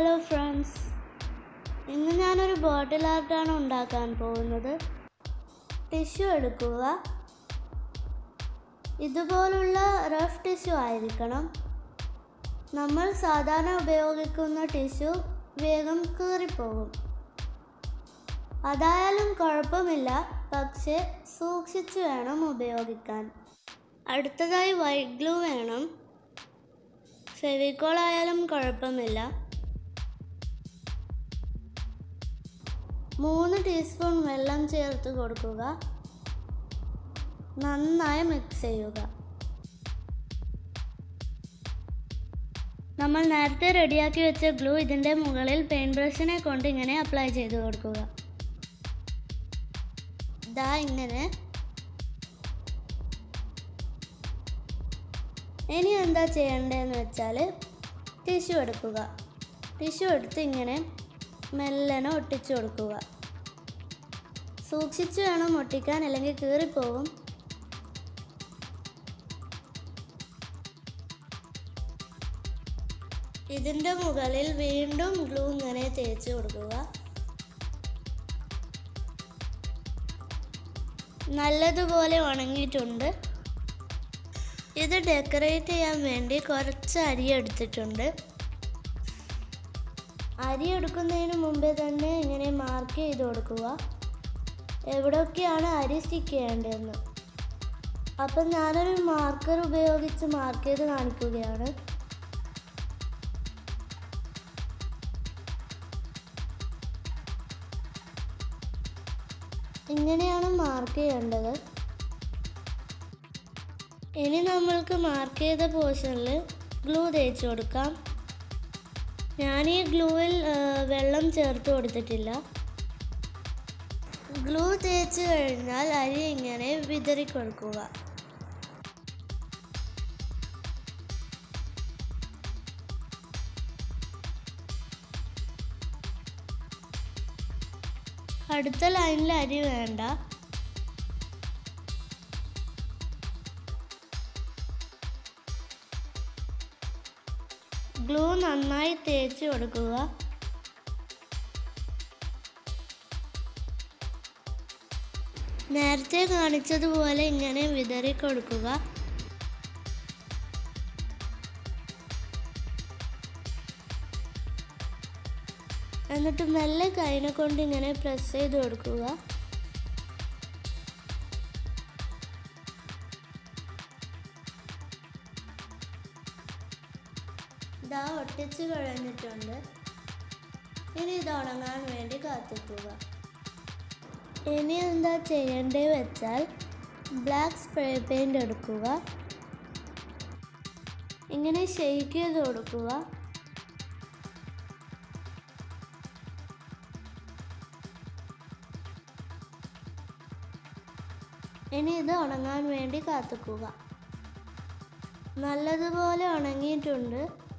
hello friends ഇന്ന് ഞാനൊരു ബോട്ടിൽ ആർട്ടാണ് ഉണ്ടാക്കാൻ പോകുന്നത് ടിഷ്യൂ എടുക്കുക ഇതുപോലുള്ള റഫ് ടിഷ്യൂ ആയിരിക്കണം നമ്മൾ സാധാരണ ഉപയോഗിക്കുന്ന ടിഷ്യൂ വേഗം കീറിപ്പോകും അതായാലും കുഴപ്പമില്ല പക്ഷേ സൂക്ഷിച്ചു വേണം ഉപയോഗിക്കാൻ അടുത്തതായി വൈറ്റ് ഗ്ലൂ വേണം ഫെവിക്കോൾ ആയാലും കുഴപ്പമില്ല മൂന്ന് ടീസ്പൂൺ വെള്ളം ചേർത്ത് കൊടുക്കുക നന്നായി മിക്സ് ചെയ്യുക നമ്മൾ നേരത്തെ റെഡിയാക്കി വെച്ച ഗ്ലൂ ഇതിൻ്റെ മുകളിൽ പെയിൻറ് ബ്രഷിനെ കൊണ്ട് ഇങ്ങനെ അപ്ലൈ ചെയ്ത് കൊടുക്കുക ദാ ഇങ്ങനെ ഇനി എന്താ ചെയ്യേണ്ടതെന്ന് വെച്ചാൽ ടിഷ്യൂ എടുക്കുക ടിഷ്യൂ എടുത്ത് ഇങ്ങനെ മെല്ലനെ ഒട്ടിച്ചു കൊടുക്കുക സൂക്ഷിച്ച് വേണം ഒട്ടിക്കാൻ അല്ലെങ്കിൽ കീറിപ്പോവും ഇതിൻ്റെ മുകളിൽ വീണ്ടും ഗ്ലൂ ഇങ്ങനെ തേച്ച് കൊടുക്കുക നല്ലതുപോലെ ഉണങ്ങിയിട്ടുണ്ട് ഇത് ഡെക്കറേറ്റ് ചെയ്യാൻ വേണ്ടി കുറച്ച് അരി എടുത്തിട്ടുണ്ട് അരി എടുക്കുന്നതിന് മുമ്പേ തന്നെ ഇങ്ങനെ മാർക്ക് ചെയ്ത് കൊടുക്കുക എവിടെയൊക്കെയാണ് അരി സ്റ്റിക്ക് ചെയ്യേണ്ടതെന്ന് അപ്പം ഞാനൊരു മാർക്കർ ഉപയോഗിച്ച് മാർക്ക് ചെയ്ത് കാണിക്കുകയാണ് ഇങ്ങനെയാണ് മാർക്ക് ചെയ്യേണ്ടത് ഇനി നമ്മൾക്ക് മാർക്ക് ചെയ്ത പോർഷനിൽ ഗ്ലൂ തേച്ച് കൊടുക്കാം ഞാൻ ഈ ഗ്ലൂവിൽ വെള്ളം ചേർത്ത് കൊടുത്തിട്ടില്ല ഗ്ലൂ തേച്ച് കഴിഞ്ഞാൽ അരി ഇങ്ങനെ വിതറി കൊടുക്കുക അടുത്ത ലൈനിൽ അരി വേണ്ട ഗ്ലൂ നന്നായി തേച്ച് കൊടുക്കുക നേരത്തെ കാണിച്ചതുപോലെ ഇങ്ങനെ വിതറി കൊടുക്കുക എന്നിട്ട് മെല്ലെ കൈനെ കൊണ്ട് ഇങ്ങനെ പ്രസ് ചെയ്ത് കൊടുക്കുക ഇതാ ഒട്ടിച്ച് കഴിഞ്ഞിട്ടുണ്ട് ഇനി ഇത് ഉണങ്ങാൻ വേണ്ടി കാത്തിക്കുക ഇനി എന്താ ചെയ്യേണ്ടത് വെച്ചാൽ ബ്ലാക്ക് സ്പ്രേ പെയിൻ്റ് എടുക്കുക ഇങ്ങനെ ഷെയ്ക്ക് ചെയ്ത് കൊടുക്കുക ഇനി ഇത് ഉണങ്ങാൻ വേണ്ടി കാത്തിക്കുക നല്ലതുപോലെ ഉണങ്ങിയിട്ടുണ്ട്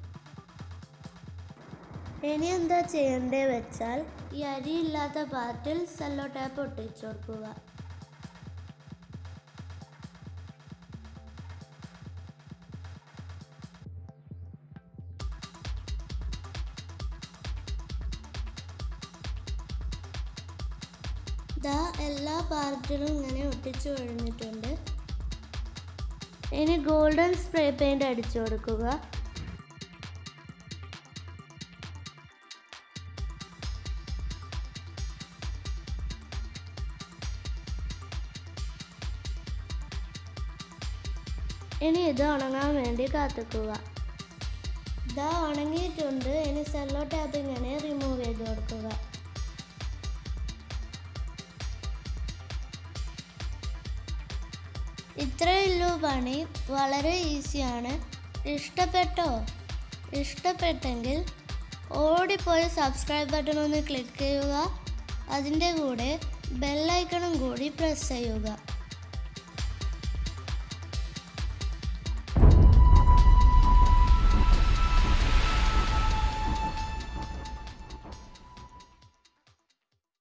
ഇനി എന്താ ചെയ്യേണ്ടത് വെച്ചാൽ ഈ അരിയില്ലാത്ത പാർട്ടിൽ സെല്ലോ ടാപ്പ് ഒട്ടിച്ചു കൊടുക്കുക ദാ എല്ലാ പാർട്ടിലും ഇങ്ങനെ ഒട്ടിച്ചു കഴിഞ്ഞിട്ടുണ്ട് ഇനി ഗോൾഡൻ സ്പ്രേ പെയിന്റ് അടിച്ചു കൊടുക്കുക ഇനി ഇത് ഉണങ്ങാൻ വേണ്ടി കാത്തിക്കുക ഇതാ ഉണങ്ങിയിട്ടുണ്ട് ഇനി സെല്ലോ ടാപ്പ് ഇങ്ങനെ റിമൂവ് ചെയ്ത് കൊടുക്കുക ഇത്രയുള്ളൂ പണി വളരെ ഈസിയാണ് ഇഷ്ടപ്പെട്ടോ ഇഷ്ടപ്പെട്ടെങ്കിൽ ഓടിപ്പോയി സബ്സ്ക്രൈബ് ബട്ടൺ ഒന്ന് ക്ലിക്ക് ചെയ്യുക അതിൻ്റെ കൂടെ ബെല്ലൈക്കണും കൂടി പ്രസ് ചെയ്യുക